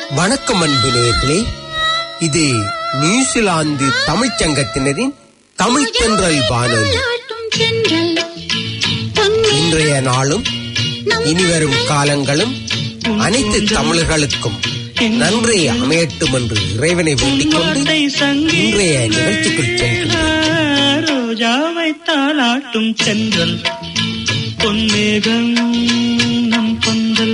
வணக்கம் அன்பு நேயர்களே இது நியூசிலாந்து தமிழ்ச் சங்கத்தினரின் தமிழ் தென்றல் வானொலி இன்றைய நாளும் இனிவரும் காலங்களும் அனைத்து தமிழர்களுக்கும் நன்றி அமையட்டும் என்று இறைவனை வேண்டிக் கொண்டு இன்றைய நிகழ்ச்சிக்குள் செல்கின்றோம் ரோஜாவை தாளாட்டும் சென்றல் பொன்னேகம் நம் பந்தல்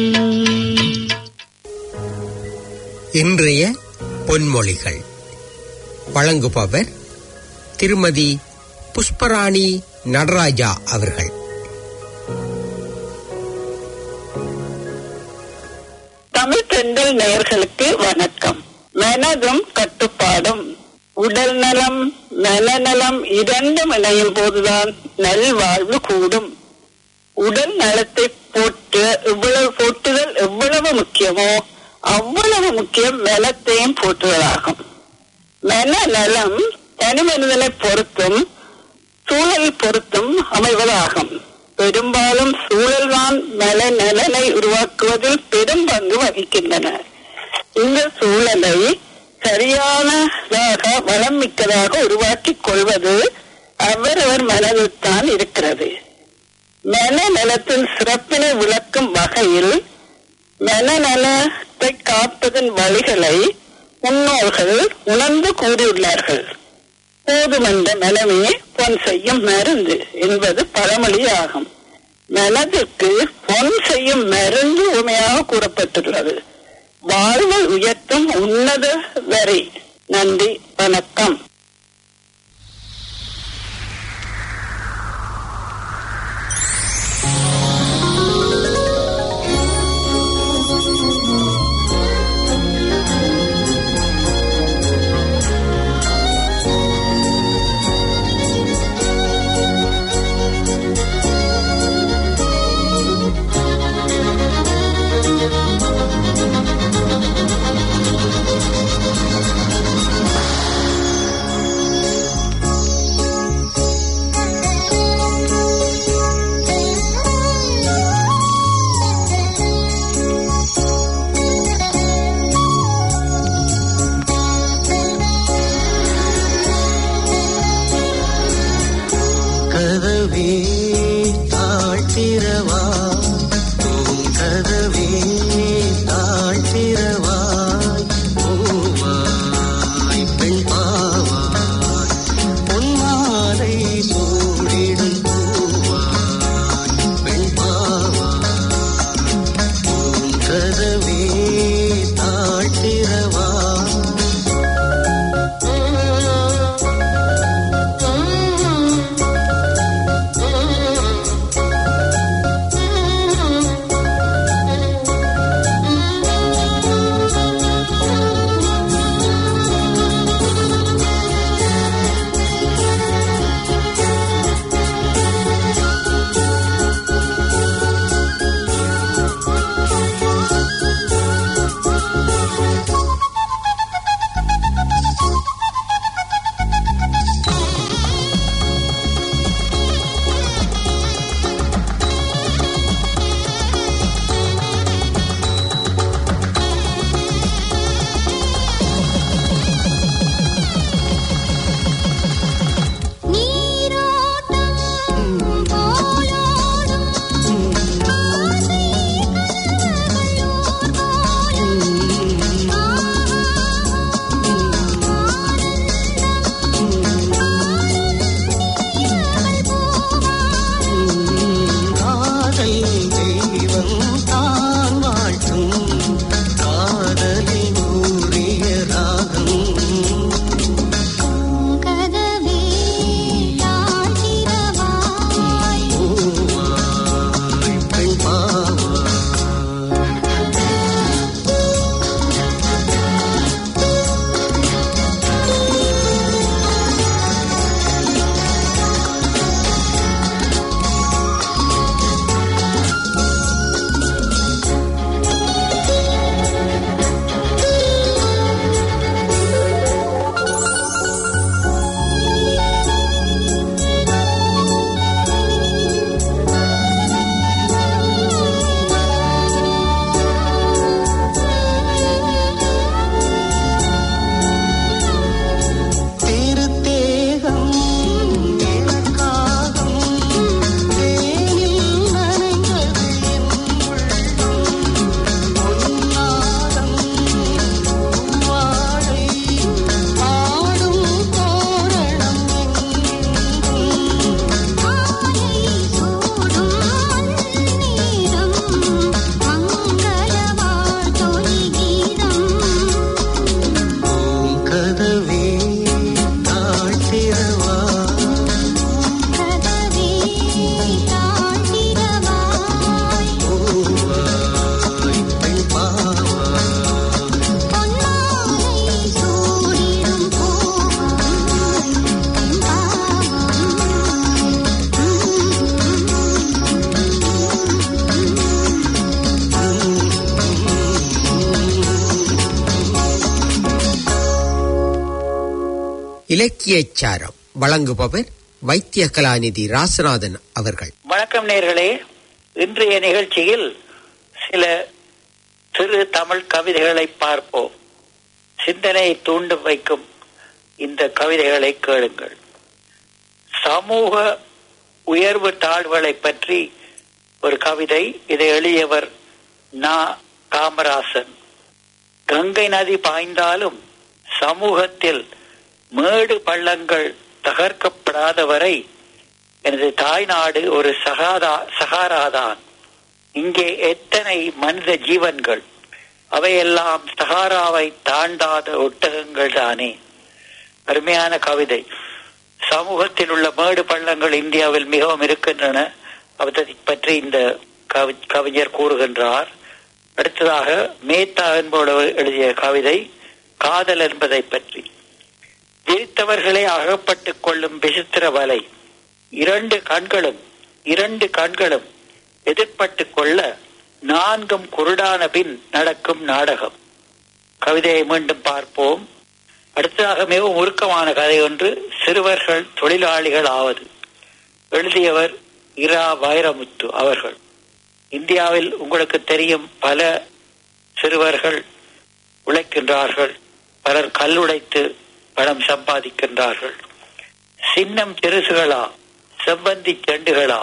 இன்றைய பொன்மொழிகள் வழங்குபவர் திருமதி புஷ்பராணி நடராஜா அவர்கள் தமிழ் தென்றல் நேயர்களுக்கு வணக்கம் மனதும் கட்டுப்பாடும் உடல் நலம் மனநலம் இரண்டும் இணையும் போதுதான் நல்வாழ்வு கூடும் உடல் நலத்தை போட்டு இவ்வளவு போட்டுதல் எவ்வளவு முக்கியமோ அவ்வளவு முக்கியம் நலத்தையும் போற்றுவதாகும் மனநலம் தனி மனிதனை பொறுத்தும் சூழல் பொறுத்தும் அமைவதாகும் பெரும்பாலும் சூழல்தான் நல நலனை உருவாக்குவதில் பெரும் பங்கு வகிக்கின்றன இந்த சூழலை சரியானதாக வளம் மிக்கதாக உருவாக்கிக் கொள்வது அவரவர் மனதில்தான் இருக்கிறது மனநலத்தின் சிறப்பினை விளக்கும் வகையில் மனநலத்தை காப்பதன் வழிகளை முன்னோர்கள் உணர்ந்து கூறியுள்ளார்கள் போதுமென்ற மனமே பொன் செய்யும் மருந்து என்பது பழமொழியாகும் மனதிற்கு பொன் செய்யும் மருந்து உண்மையாக கூறப்பட்டுள்ளது வாழ்வை உயர்த்தும் உன்னத வரி நன்றி வணக்கம் இலக்கியச் சாரம் வழங்குபவர் வைத்திய கலாநிதி ராசநாதன் அவர்கள் வணக்கம் நேர்களே இன்றைய நிகழ்ச்சியில் சில சிறு தமிழ் கவிதைகளை பார்ப்போம் சிந்தனையை தூண்டு வைக்கும் இந்த கவிதைகளை கேளுங்கள் சமூக உயர்வு தாழ்வுகளை பற்றி ஒரு கவிதை இதை எழுதியவர் நா காமராசன் கங்கை நதி பாய்ந்தாலும் சமூகத்தில் மேடு பள்ளங்கள் தகர்க்கப்படாத வரை எனது தாய்நாடு ஒரு சகாதா சகாராதான் இங்கே எத்தனை மனித ஜீவன்கள் அவையெல்லாம் சகாராவை தாண்டாத ஒட்டகங்கள் தானே அருமையான கவிதை சமூகத்தில் உள்ள மேடு பள்ளங்கள் இந்தியாவில் மிகவும் இருக்கின்றன அவற்றை பற்றி இந்த கவி- கவிஞர் கூறுகின்றார் அடுத்ததாக மேத்தா என்பவர் எழுதிய கவிதை காதல் என்பதை பற்றி விரித்தவர்களே அகப்பட்டுக் கொள்ளும் விசித்திர வலை இரண்டு கண்களும் இரண்டு கண்களும் எதிர்பட்டுக் கொள்ள நான்கும் குருடான பின் நடக்கும் நாடகம் கவிதையை மீண்டும் பார்ப்போம் அடுத்ததாக மிகவும் உருக்கமான கதை ஒன்று சிறுவர்கள் தொழிலாளிகள் ஆவது எழுதியவர் இரா வைரமுத்து அவர்கள் இந்தியாவில் உங்களுக்கு தெரியும் பல சிறுவர்கள் உழைக்கின்றார்கள் பலர் கல்லுடைத்து பணம் சம்பாதிக்கின்றார்கள் சின்னம் சிறுசுகளா செவ்வந்தி செண்டுகளா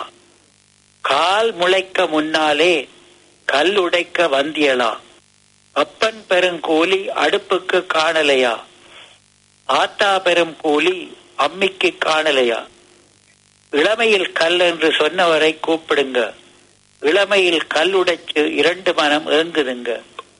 கால் முளைக்க முன்னாலே கல் உடைக்க வந்தியலா அப்பன் பெரும் கூலி அடுப்புக்கு காணலையா ஆத்தா பெரும் கூலி அம்மிக்கு காணலையா இளமையில் கல் என்று சொன்னவரை கூப்பிடுங்க இளமையில் கல் உடைச்சு இரண்டு மனம் ஏங்குதுங்க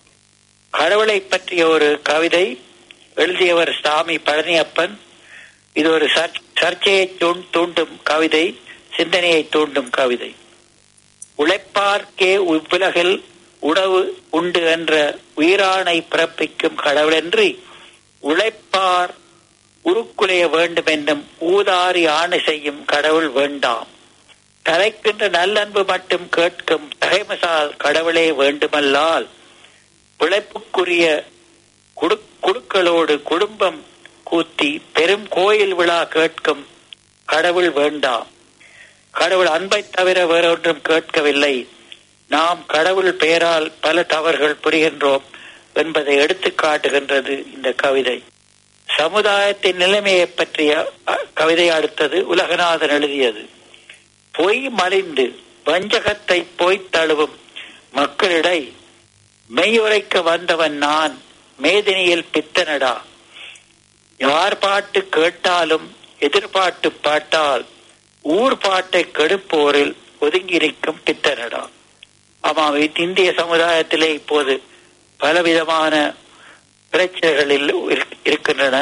கடவுளை பற்றிய ஒரு கவிதை எழுதியவர் சாமி பழனியப்பன் இது ஒரு சர்ச்- சர்ச்சையை தூண்- தூண்டும் கவிதை சிந்தனையை தூண்டும் கவிதை உழைப்பார்க்கே இவ்வுலகில் உணவு உண்டு என்ற உயிரானை பிறப்பிக்கும் கடவுளன்றி உழைப்பார் உருக்குலைய வேண்டும் என்னும் ஊதாரி ஆணை செய்யும் கடவுள் வேண்டாம் தலைக்கின்ற நல்லன்பு மட்டும் கேட்கும் தகைமசால் கடவுளே வேண்டுமல்லால் உழைப்புக்குரிய குடு- குடுக்களோடு குடும்பம் கூத்தி பெரும் கோயில் விழா கேட்கும் கடவுள் வேண்டாம் கடவுள் அன்பை தவிர வேறொன்றும் கேட்கவில்லை நாம் கடவுள் பெயரால் பல தவறுகள் புரிகின்றோம் என்பதை எடுத்துக் காட்டுகின்றது இந்த கவிதை சமுதாயத்தின் நிலைமையை பற்றிய அ, கவிதை அடுத்தது உலகநாதன் எழுதியது பொய் மலிந்து வஞ்சகத்தை போய்த் தழுவும் மக்களிடை மெய்யுரைக்க வந்தவன் நான் மேதினியில் பித்தனடா யார் பாட்டு கேட்டாலும் எதிர்பாட்டு பாட்டால் ஊர் பாட்டை கெடுப்போரில் ஒதுங்கியிருக்கும் பித்தனடா ஆமாம் இது இந்திய சமுதாயத்திலே இப்போது பலவிதமான பிரச்சனைகளில் இருக்- இருக்கின்றன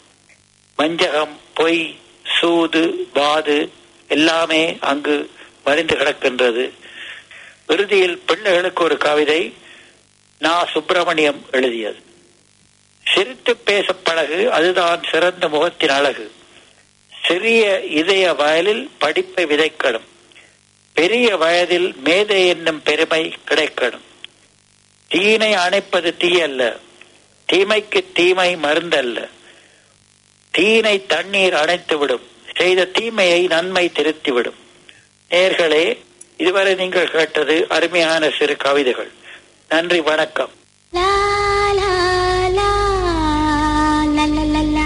வஞ்சகம் பொய் சூது வாது எல்லாமே அங்கு மறைந்து கிடக்கின்றது இறுதியில் பிள்ளைகளுக்கு ஒரு கவிதை நா சுப்பிரமணியம் எழுதியது சிரித்து பேச பழகு அதுதான் சிறந்த முகத்தின் அழகு சிறிய இதய வயலில் படிப்பை விதைக்கணும் பெரிய வயதில் மேதை என்னும் பெருமை கிடைக்கணும் தீனை அணைப்பது தீயல்ல தீமைக்கு தீமை மருந்தல்ல தீனை தண்ணீர் அணைத்துவிடும் செய்த தீமையை நன்மை திருத்திவிடும் நேர்களே இதுவரை நீங்கள் கேட்டது அருமையான சிறு கவிதைகள் நன்றி வணக்கம் La la la la la la la.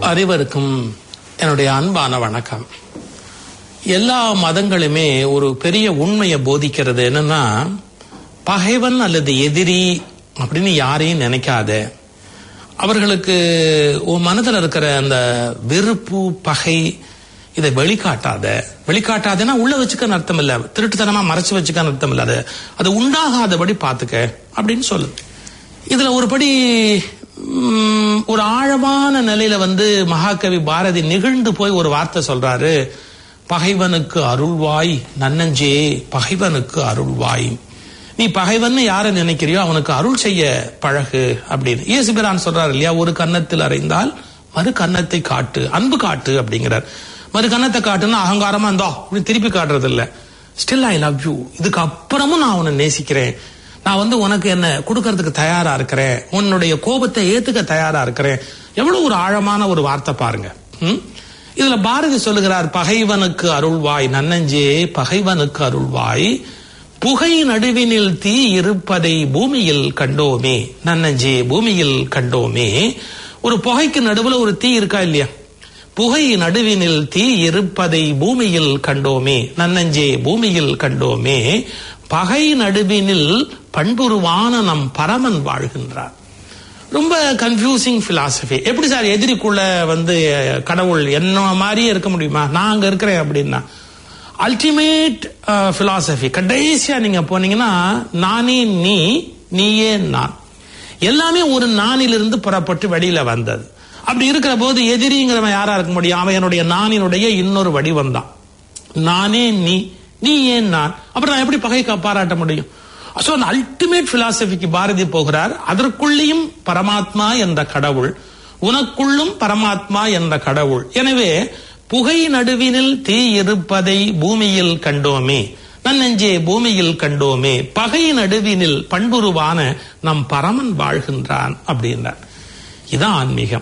அனைவருக்கும் என்னுடைய அன்பான வணக்கம் எல்லா மதங்களுமே ஒரு பெரிய உண்மையை போதிக்கிறது என்னன்னா பகைவன் அல்லது எதிரி அப்படின்னு யாரையும் நினைக்காத அவர்களுக்கு உன் மனதில் இருக்கிற அந்த வெறுப்பு பகை இதை வெளிக்காட்டாத வெளிக்காட்டாதேன்னா உள்ள வச்சுக்க அர்த்தம் இல்ல திருட்டுத்தனமா மறைச்சு வச்சுக்க அர்த்தம் இல்ல அது அது உண்டாகாதபடி பாத்துக்க அப்படின்னு சொல்லு இதுல ஒருபடி ம், ஒரு ஆழமான நிலையில வந்து மகாகவி பாரதி நிகழ்ந்து போய் ஒரு வார்த்தை சொல்றாரு பகைவனுக்கு அருள்வாய் நன்னஞ்சே பகைவனுக்கு அருள்வாய் நீ பகைவன் யாரை நினைக்கிறியோ அவனுக்கு அருள் செய்ய பழகு அப்படின்னு இயேசுபிரான் சொல்றாரு இல்லையா ஒரு கன்னத்தில் அறைந்தால் மறு கன்னத்தை காட்டு அன்பு காட்டு அப்படிங்கிறார் மறு கன்னத்தை காட்டுன்னா அகங்காரமா இருந்தோ அப்படின்னு திருப்பி காட்டுறது இல்ல ஸ்டில் ஐ லவ் யூ இதுக்கு அப்புறமும் நான் உன்னை நேசிக்கிறேன் நான் வந்து உனக்கு என்ன கொடுக்கறதுக்கு தயாரா இருக்கிறேன் உன்னுடைய கோபத்தை ஏத்துக்க தயாரா இருக்கிறேன் எவ்வளவு ஒரு ஆழமான ஒரு வார்த்தை பாருங்க ம்? இதுல பாரதி சொல்லுகிறார் பகைவனுக்கு அருள்வாய் நன்னஞ்சே பகைவனுக்கு அருள்வாய் புகை நடுவினில் தீ இருப்பதை பூமியில் கண்டோமே நன்னஞ்சே பூமியில் கண்டோமே ஒரு புகைக்கு நடுவுல ஒரு தீ இருக்கா இல்லையா புகை நடுவினில் தீ இருப்பதை பூமியில் கண்டோமே நன்னஞ்சே பூமியில் கண்டோமே பகை நடுவினில் பண்புருவான நம் பரமன் வாழ்கின்றார் ரொம்ப கன்ஃபியூசிங் பிலாசபி எப்படி சார் எதிரிக்குள்ள வந்து கடவுள் என்ன மாதிரியே இருக்க முடியுமா நான் அங்க இருக்கிறேன் அப்படின்னா அல்டிமேட் பிலாசபி கடைசியா நீங்க போனீங்கன்னா நானே நீ நீயே நான் எல்லாமே ஒரு நானிலிருந்து புறப்பட்டு வெளியில வந்தது அப்படி இருக்கிற போது எதிரிங்கிறவன் யாரா இருக்க முடியும் அவன் என்னுடைய நானினுடைய இன்னொரு வடிவம் தான் நானே நீ நீ ஏன் நான் அப்புறம் நான் எப்படி பகை கா- பாராட்ட முடியும் சோ அந்த அல்டிமேட் பிலாசபிக்கு பாரதி போகிறார் அதற்குள்ளேயும் பரமாத்மா என்ற கடவுள் உனக்குள்ளும் பரமாத்மா என்ற கடவுள் எனவே புகை நடுவினில் தீ இருப்பதை பூமியில் கண்டோமே நன்னெஞ்சே பூமியில் கண்டோமே பகை நடுவினில் பண்புருவான நம் பரமன் வாழ்கின்றான் அப்படின்றார் இதான் ஆன்மீகம்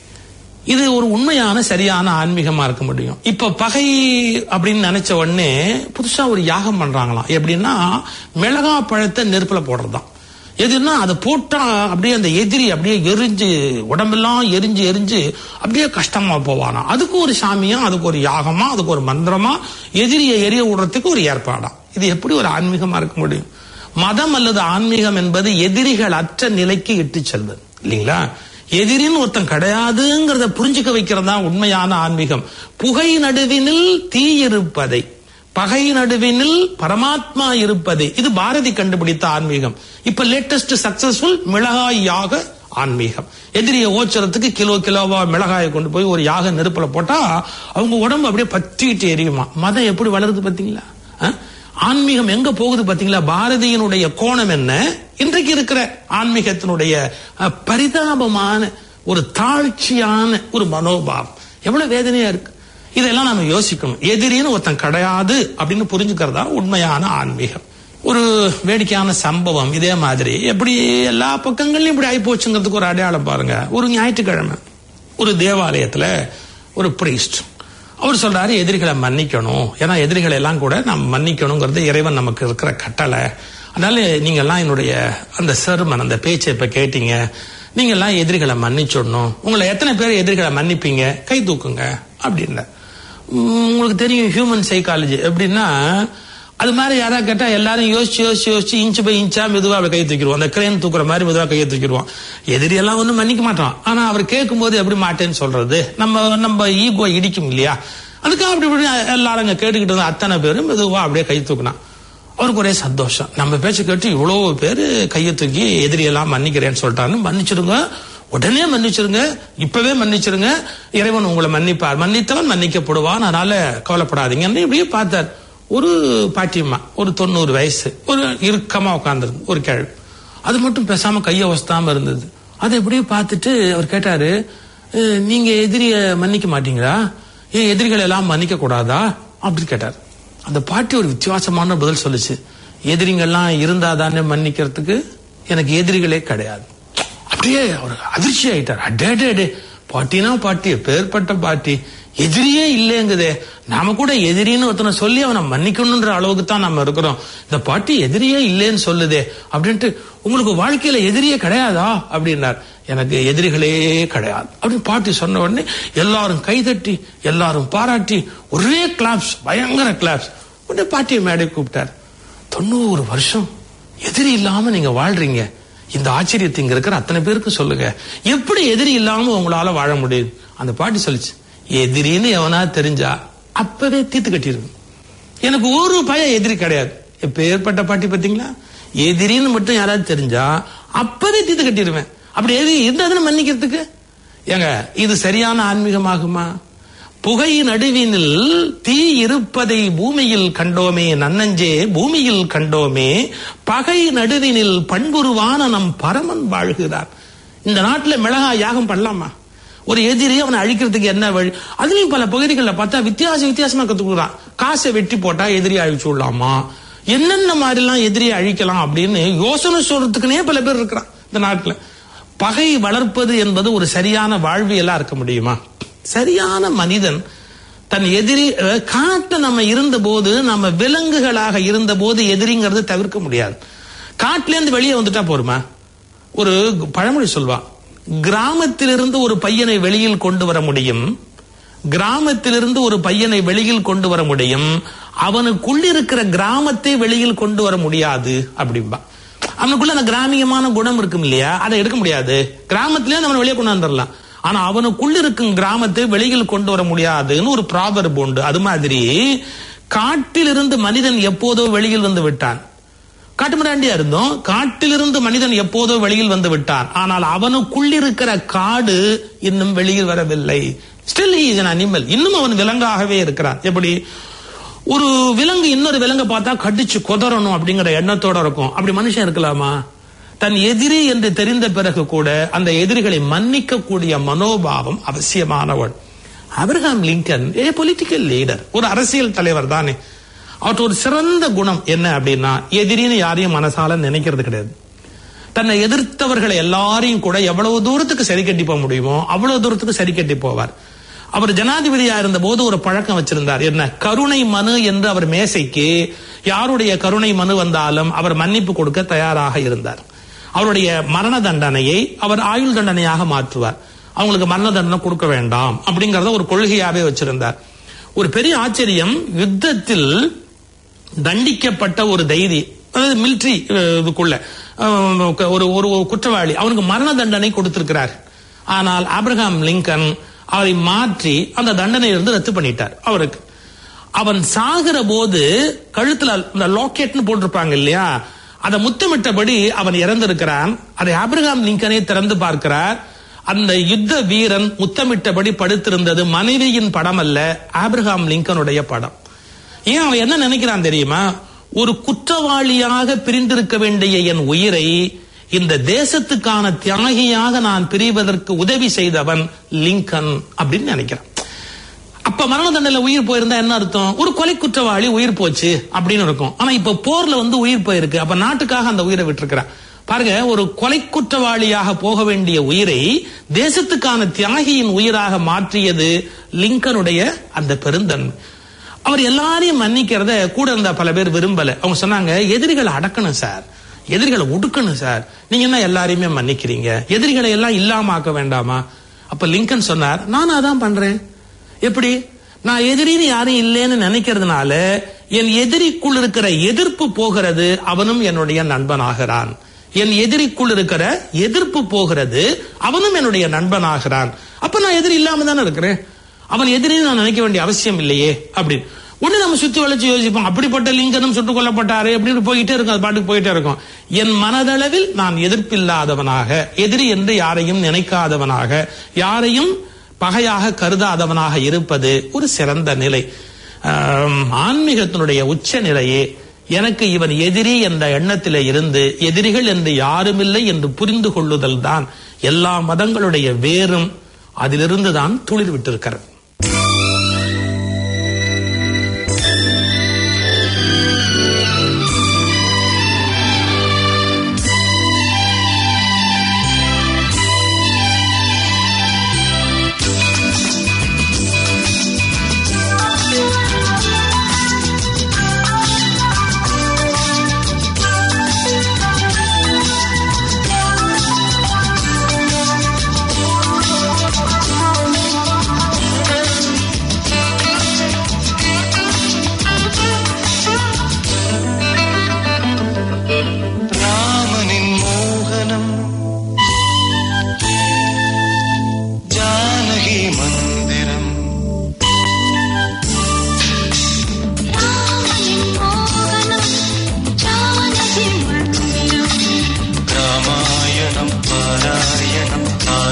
இது ஒரு உண்மையான சரியான ஆன்மீகமா இருக்க முடியும் இப்ப பகை அப்படின்னு நினைச்ச உடனே புதுசா ஒரு யாகம் பண்றாங்களாம் எப்படின்னா மிளகா பழத்தை நெருப்புல போடுறதாம் எதுன்னா அதை போட்டா அப்படியே அந்த எதிரி அப்படியே எரிஞ்சு உடம்பெல்லாம் எரிஞ்சு எரிஞ்சு அப்படியே கஷ்டமா போவானா அதுக்கு ஒரு சாமியா அதுக்கு ஒரு யாகமா அதுக்கு ஒரு மந்திரமா எதிரியை எரிய விடுறதுக்கு ஒரு ஏற்பாடா இது எப்படி ஒரு ஆன்மீகமா இருக்க முடியும் மதம் அல்லது ஆன்மீகம் என்பது எதிரிகள் அற்ற நிலைக்கு இட்டு செல்வது இல்லைங்களா எதிரின்னு ஒருத்தன் கிடையாதுங்கிறத புரிஞ்சுக்க வைக்கிறதா உண்மையான ஆன்மீகம் புகை நடுவினில் தீ இருப்பதை பகை நடுவினில் பரமாத்மா இருப்பதை இது பாரதி கண்டுபிடித்த ஆன்மீகம் இப்ப லேட்டஸ்ட் சக்சஸ்ஃபுல் மிளகாய் யாக ஆன்மீகம் எதிரியை ஓச்சுறதுக்கு கிலோ கிலோவா மிளகாயை கொண்டு போய் ஒரு யாக நெருப்புல போட்டா அவங்க உடம்பு அப்படியே பற்றிட்டு எரியுமா மதம் எப்படி வளருது பாத்தீங்களா ஆ? ஆன்மீகம் எங்க போகுது பாத்தீங்களா பாரதியினுடைய கோணம் என்ன இன்றைக்கு இருக்கிற ஆன்மீகத்தினுடைய அஹ், பரிதாபமான ஒரு தாழ்ச்சியான ஒரு மனோபாவம் எவ்வளவு வேதனையா இருக்கு இதெல்லாம் நாம யோசிக்கணும் எதிரின்னு ஒருத்தன் கிடையாது அப்படின்னு புரிஞ்சுக்கிறதா உண்மையான ஆன்மீகம் ஒரு வேடிக்கையான சம்பவம் இதே மாதிரி எப்படி எல்லா பக்கங்கள்லயும் இப்படி ஆகி போச்சுங்கிறதுக்கு ஒரு அடையாளம் பாருங்க ஒரு ஞாயிற்றுக்கிழமை ஒரு தேவாலயத்துல ஒரு பிரீஸ்ட் அவர் சொல்றாரு எதிரிகளை மன்னிக்கணும் ஏன்னா எதிரிகளை எல்லாம் கூட நாம் மன்னிக்கணுங்கிறது இறைவன் நமக்கு இருக்கிற கட்டளை அதனால நீங்க எல்லாம் என்னுடைய அந்த சர்மன் அந்த பேச்சை இப்ப கேட்டீங்க நீங்க எல்லாம் எதிரிகளை மன்னிச்சிடணும் உங்களை எத்தனை பேர் எதிரிகளை மன்னிப்பீங்க கை தூக்குங்க அப்படின்ன உம், உங்களுக்கு தெரியும் ஹியூமன் சைக்காலஜி எப்படின்னா அது மாதிரி யாரா கேட்டா எல்லாரும் யோசிச்சு யோசிச்சு யோசிச்சு இன்ச்சு பை இன்ச்சா மெதுவா அவளை கையை தூக்கிடுவோம் அந்த கிரேன் தூக்குற மாதிரி மெதுவா கையை தூக்கிடுவோம் எதிரி எல்லாம் ஒண்ணும் மன்னிக்க மாட்டான் ஆனா அவர் கேட்கும் போது எப்படி மாட்டேன்னு சொல்றது நம்ம நம்ம ஈகோ இடிக்கும் இல்லையா அதுக்காக அப்படி இப்படி எல்லாரும் அங்க கேட்டுக்கிட்டு இருந்த அத்தனை பேரும் மெதுவா அப்படியே கை தூக்குனான் அவருக்கு ஒரே சந்தோஷம் நம்ம பேச்ச கேட்டு இவ்வளவு பேரு கையை தூக்கி எதிரியெல்லாம் மன்னிக்கிறேன்னு சொல்லிட்டான்னு மன்னிச்சிடுங்க உடனே மன்னிச்சிருங்க இப்பவே மன்னிச்சிருங்க இறைவன் உங்களை மன்னிப்பார் மன்னித்தவன் மன்னிக்கப்படுவான் அதனால கவலைப்படாதீங்கன்னு இப்படியே பார்த்தார் ஒரு பாட்டியம்மா ஒரு தொண்ணூறு வயசு ஒரு இறுக்கமா உட்கார்ந்துருக்கு ஒரு கேள்வி அது மட்டும் பேசாம கைய வசத்தாம இருந்தது அதை எப்படியே பார்த்துட்டு அவர் கேட்டாரு "அஹ், நீங்க எதிரிய மன்னிக்க மாட்டீங்களா ஏன் எதிரிகள் எல்லாம் மன்னிக்க கூடாதா அப்படின்னு கேட்டார் அந்த பாட்டி ஒரு வித்தியாசமான பதில் சொல்லுச்சு எதிரிங்கெல்லாம் இருந்தா தானே மன்னிக்கிறதுக்கு எனக்கு எதிரிகளே கிடையாது அப்படியே அவர் அதிர்ச்சி ஆயிட்டார் அடே அடே அடே பாட்டினா பாட்டி பேர்பட்ட பாட்டி எதிரியே இல்லைங்குதே நாம கூட எதிரின்னு ஒருத்தனை சொல்லி அவனை மன்னிக்கணுன்ற அளவுக்கு தான் நம்ம இருக்கிறோம் இந்த பாட்டி எதிரியே இல்லைன்னு சொல்லுதே அப்படின்ட்டு உங்களுக்கு வாழ்க்கையில எதிரியே கிடையாதா அப்படின்னார் எனக்கு எதிரிகளே கிடையாது அப்படின்னு பாட்டி சொன்ன உடனே எல்லாரும் கைதட்டி எல்லாரும் பாராட்டி ஒரே கிளாப்ஸ் பயங்கர கிளாப்ஸ் உடனே பாட்டியை மேடை கூப்பிட்டார் தொண்ணூறு வருஷம் எதிரி இல்லாம நீங்க வாழ்றீங்க இந்த ஆச்சரியத்தை இங்க இருக்கிற அத்தனை பேருக்கு சொல்லுங்க எப்படி எதிரி இல்லாம உங்களால வாழ முடியுது அந்த பாட்டி சொல்லிச்சு எதிரின்னு எவனா தெரிஞ்சா அப்பவே தீர்த்து கட்டிருக்கும் எனக்கு ஒரு பய எதிரி கிடையாது இப்ப ஏற்பட்ட பாட்டி பாத்தீங்களா எதிரின்னு மட்டும் யாராவது தெரிஞ்சா அப்பவே தீர்த்து கட்டிடுவேன் அப்படி எது இருந்ததுன்னு மன்னிக்கிறதுக்கு ஏங்க இது சரியான ஆன்மீகமாகுமா புகை நடுவினில் தீ இருப்பதை பூமியில் கண்டோமே நன்னஞ்சே பூமியில் கண்டோமே பகை நடுவினில் பண்புருவான நம் பரமன் வாழ்கிறார் இந்த நாட்டுல மிளகா யாகம் பண்ணலாமா ஒரு எதிரி அவனை அழிக்கிறதுக்கு என்ன வழி அதுலயும் பல பகுதிகளில் பார்த்தா வித்தியாச வித்தியாசமா கத்துக்கிறான் காசை வெட்டி போட்டா எதிரி அழிச்சு விடலாமா என்னென்ன மாதிரிலாம் எதிரியை அழிக்கலாம் அப்படின்னு யோசனை சொல்றதுக்குனே பல பேர் இருக்கிறான் இந்த நாட்டுல பகை வளர்ப்பது என்பது ஒரு சரியான வாழ்வியலா இருக்க முடியுமா சரியான மனிதன் தன் எதிரி அஹ், காட்டுல நம்ம இருந்த போது நம்ம விலங்குகளாக இருந்த போது எதிரிங்கிறது தவிர்க்க முடியாது காட்டுல இருந்து வெளியே வந்துட்டா போருமா ஒரு பழமொழி சொல்வா கிராமத்திலிருந்து ஒரு பையனை வெளியில் கொண்டு வர முடியும் கிராமத்திலிருந்து ஒரு பையனை வெளியில் கொண்டு வர முடியும் அவனுக்குள்ளிருக்கிற கிராமத்தை வெளியில் கொண்டு வர முடியாது அப்படிம்பா அவனுக்குள்ள அந்த கிராமியமான குணம் இருக்கும் இல்லையா அதை எடுக்க முடியாது கிராமத்திலே அவனை வெளியே கொண்டு வந்துடலாம் ஆனா அவனுக்குள்ள இருக்கும் கிராமத்தை வெளியில் கொண்டு வர முடியாதுன்னு ஒரு ப்ராபர்ப் உண்டு அது மாதிரி காட்டிலிருந்து மனிதன் எப்போதோ வெளியில் வந்து விட்டான் காட்டுமிராண்டியா இருந்தோம் காட்டிலிருந்து மனிதன் எப்போதோ வெளியில் வந்து விட்டான் ஆனால் அவனுக்குள்ளிருக்கிற காடு இன்னும் வெளியில் வரவில்லை ஸ்டில் இஸ் an அனிமல் இன்னும் அவன் விலங்காகவே இருக்கிறான் எப்படி ஒரு விலங்கு இன்னொரு விலங்கை பார்த்தா கடிச்சு கொதறணும் அப்படிங்கிற எண்ணத்தோட இருக்கும் அப்படி மனுஷன் இருக்கலாமா தன் எதிரி என்று தெரிந்த பிறகு கூட அந்த எதிரிகளை மன்னிக்க கூடிய மனோபாவம் அவசியமானவன் Abraham Lincoln a political leader ஒரு அரசியல் தலைவர் தானே அவற்ற ஒரு சிறந்த குணம் என்ன அப்படின்னா எதிரின்னு யாரையும் மனசால நினைக்கிறது கிடையாது தன்னை எதிர்த்தவர்களை எல்லாரையும் கூட எவ்வளவு தூரத்துக்கு சரி கட்டி போக முடியுமோ அவ்வளவு தூரத்துக்கு சரி கட்டி போவார் அவர் ஜனாதிபதியா இருந்த போது ஒரு பழக்கம் வச்சிருந்தார் என்ன கருணை மனு என்று அவர் மேசைக்கு யாருடைய கருணை மனு வந்தாலும் அவர் மன்னிப்பு கொடுக்க தயாராக இருந்தார் அவருடைய மரண தண்டனையை அவர் ஆயுள் தண்டனையாக மாற்றுவார் அவங்களுக்கு மரண தண்டனை கொடுக்க வேண்டாம் அப்படிங்கறத ஒரு கொள்கையாவே வச்சிருந்தார் ஒரு பெரிய ஆச்சரியம் யுத்தத்தில் தண்டிக்கப்பட்ட ஒரு தைரி அதாவது மிலிட்ரி இதுக்குள்ள அஹ், ஒரு ஒரு ஒரு குற்றவாளி அவனுக்கு மரண தண்டனை கொடுத்திருக்கிறார் ஆனால் ஆபிரகாம் லிங்கன் அவரை மாற்றி அந்த தண்டனையிலிருந்து ரத்து பண்ணிட்டார் அவருக்கு அவன் சாகிற போது கழுத்துல இந்த லாக்கெட்னு போட்டிருப்பாங்க இல்லையா அதை முத்தமிட்டபடி அவன் இறந்திருக்கிறான் அதை ஆபிரகாம் லிங்கனை திறந்து பார்க்கிறார் அந்த யுத்த வீரன் முத்தமிட்டபடி படுத்திருந்தது மனைவியின் படம் அல்ல ஆபிரகாம் லிங்கனுடைய படம் ஏன் அவன் என்ன நினைக்கிறான் தெரியுமா ஒரு குற்றவாளியாக பிரிந்திருக்க வேண்டிய என் உயிரை இந்த தேசத்துக்கான தியாகியாக நான் பிரிவதற்கு உதவி செய்தவன் லிங்கன் அப்படின்னு நினைக்கிறான் அப்ப மரண தண்டனை உயிர் போயிருந்தா என்ன அர்த்தம் ஒரு கொலை குற்றவாளி உயிர் போச்சு அப்படின்னு இருக்கும் ஆனா இப்ப போர்ல வந்து உயிர் போயிருக்கு அப்ப நாட்டுக்காக அந்த உயிரை விட்டுருக்கிறான் பாருங்க ஒரு கொலை குற்றவாளியாக போக வேண்டிய உயிரை தேசத்துக்கான தியாகியின் உயிராக மாற்றியது லிங்கனுடைய அந்த பெருந்தன்மை அவர் எல்லாரையும் மன்னிக்கிறத கூட இருந்த பல பேர் விரும்பல அவங்க சொன்னாங்க எதிரிகளை அடக்கணும் சார் எதிரிகளை ஒடுக்கணும் சார் நீங்க என்ன எல்லாரையுமே மன்னிக்கிறீங்க எதிரிகளை எல்லாம் இல்லாம ஆக்க வேண்டாமா அப்ப லிங்கன் சொன்னார் நான் அதான் பண்றேன் எப்படி நான் எதிரின்னு யாரும் இல்லைன்னு நினைக்கிறதுனால என் எதிரிக்குள் இருக்கிற எதிர்ப்பு போகிறது அவனும் என்னுடைய நண்பனாகிறான் என் எதிரிக்குள் இருக்கிற எதிர்ப்பு போகிறது அவனும் என்னுடைய நண்பனாகிறான் அப்ப நான் எதிரி இல்லாம தானே இருக்கிறேன் அவன் எதிரின்னு நான் நினைக்க வேண்டிய அவசியம் இல்லையே அப்படின்னு உடனே நம்ம சுத்தி வளைச்சு யோசிப்போம் அப்படிப்பட்ட லிங்கனும் சுட்டுக் கொல்லப்பட்டாரு அப்படின்னு போயிட்டே இருக்கும் அது பாட்டுக்கு போயிட்டே இருக்கும் என் மனதளவில் நான் எதிர்ப்பில்லாதவனாக எதிரி என்று யாரையும் நினைக்காதவனாக யாரையும் பகையாக கருதாதவனாக இருப்பது ஒரு சிறந்த நிலை ஆம், ஆன்மீகத்தினுடைய உச்ச நிலையே எனக்கு இவன் எதிரி என்ற எண்ணத்திலே இருந்து எதிரிகள் என்று யாருமில்லை என்று புரிந்து கொள்ளுதல் தான் எல்லா மதங்களுடைய வேரும் அதிலிருந்து தான் துளிர் விட்டிருக்கிறது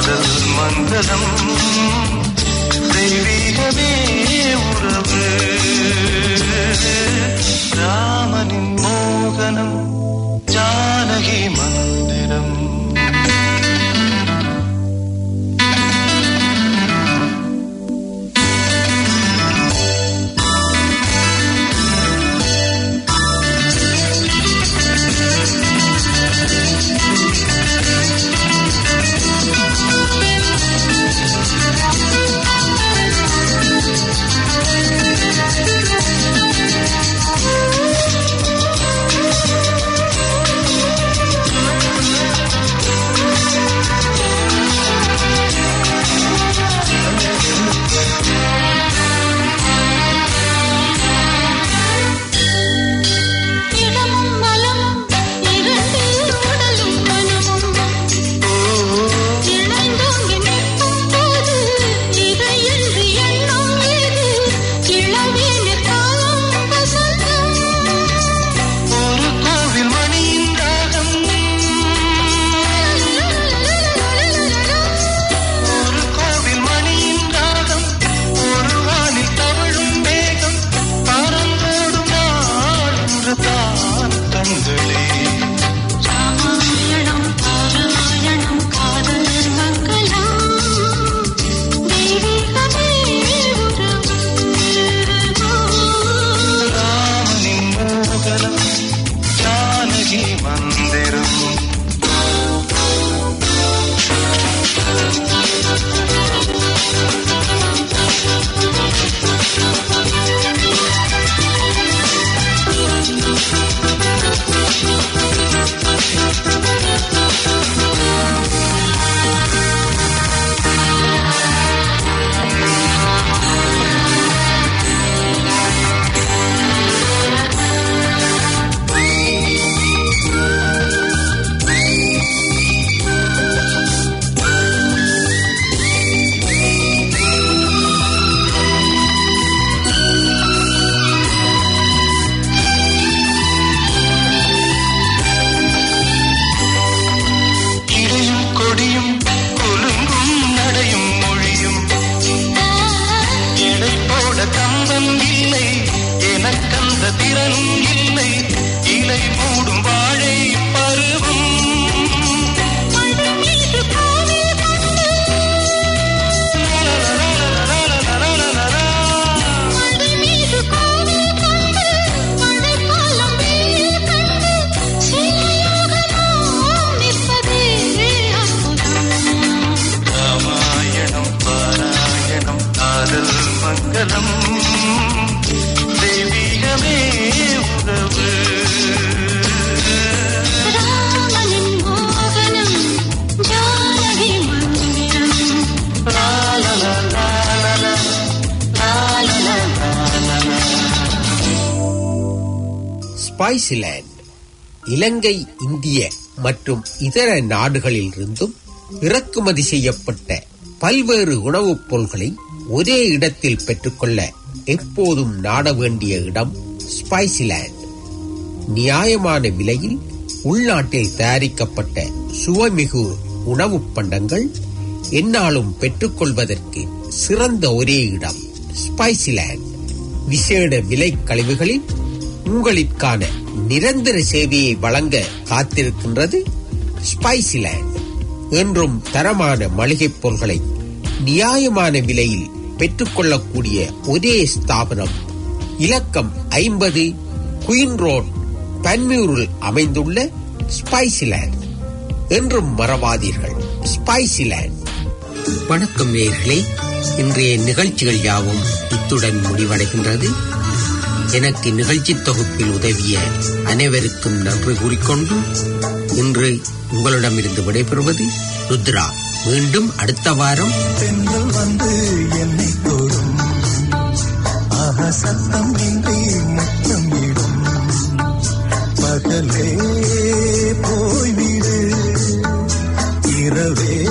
காதல் மங்களம் தெய்வீகமே உறவு ராமனின் மோகனம் ஜானகி மந்திரம் இடமும் மலமும் இரண்டு உடலும் மனமும் இணைந்தோங்கி நிற்கும் போது இதையன்று எண்ணம் ஏது இளவேனிற் காலம் வசந்தம் ஒரு கோவில் மணியின் ராகம் ஒரு கோவில் மணியின் ராகம் ஒரு வானில் தவழும் மேகம் பறந்தோடும் நாள் தான் கண்களே ராமாயணம் பாராயணம் காதல் மங்களம் தெய்வீகமே உறவு ராமனின் மோகனம் ஜானகி மந்திரம் இடையும் கொடியும் குலுங்கும் நடையும் மொழியும் எடை போட கம்பம் இல்லை எனக்கந்த திறனும் இல்லை இலை மூடும் வாழை பருவம் மழை மீது கோவில் கண்டு மழை மீது கோவில் கண்டு மழைக்காலம் வெயில் கண்டு சிலையாகலாம் நிற்பதே அற்புதம் ராமாயணம் பாராயணம் காதல் மங்களம் தெய்வீகமே உறவு ராமனின் மோகனம் ஜானகி மந்திரம் லா லா லா லா லா லா. லா லா லா லா லா லா. ஸ்பைசிலேண்ட் இலங்கை இந்திய மற்றும் இதர நாடுகளிலிருந்தும் இறக்குமதி செய்யப்பட்ட பல்வேறு உணவுப் பொருள்களை ஒரே இடத்தில் பெற்றுக்கொள்ள எப்போதும் நாட வேண்டிய இடம் ஸ்பைசிலேண்ட் நியாயமான விலையில் உள்நாட்டில் தயாரிக்கப்பட்ட சுவைமிகு உணவுப் பண்டங்கள் எந்நாளும் பெற்றுக்கொள்வதற்கு சிறந்த ஒரே இடம் ஸ்பைசிலேண்ட் விசேட விலை கழிவுகளில் உங்களுக்கான நிரந்தர சேவையை வழங்க காத்திருக்கின்றது ஸ்பைசிலேண்ட் என்றும் தரமான மளிகைப் பொருட்களை நியாயமான விலையில் பெற்றுக்கொள்ளக்கூடிய ஒரே ஸ்தாபனம் இலக்கம் ஐம்பது குயின் ரோட் பன்மியூரில் அமைந்துள்ள ஸ்பைசிலேண்ட் என்றும் மறவாதீர்கள் ஸ்பைசிலேண்ட் வணக்கம் நேயர்களே இன்றைய நிகழ்ச்சிகள் யாவும் இத்துடன் முடிவடைகின்றது எனக்கு நிகழ்ச்சி தொகுப்பில் உதவிய அனைவருக்கும் நன்றி கூறிக்கொண்டு இன்று உங்களிடமிருந்து விடைபெறுவது ருத்ரா மீண்டும் அடுத்த வாரம் தென்றல் வந்து என்னை தொடும் ஆஹா சத்தம் இன்றி முத்தம் இடும் பகலே போய்விடு இரவே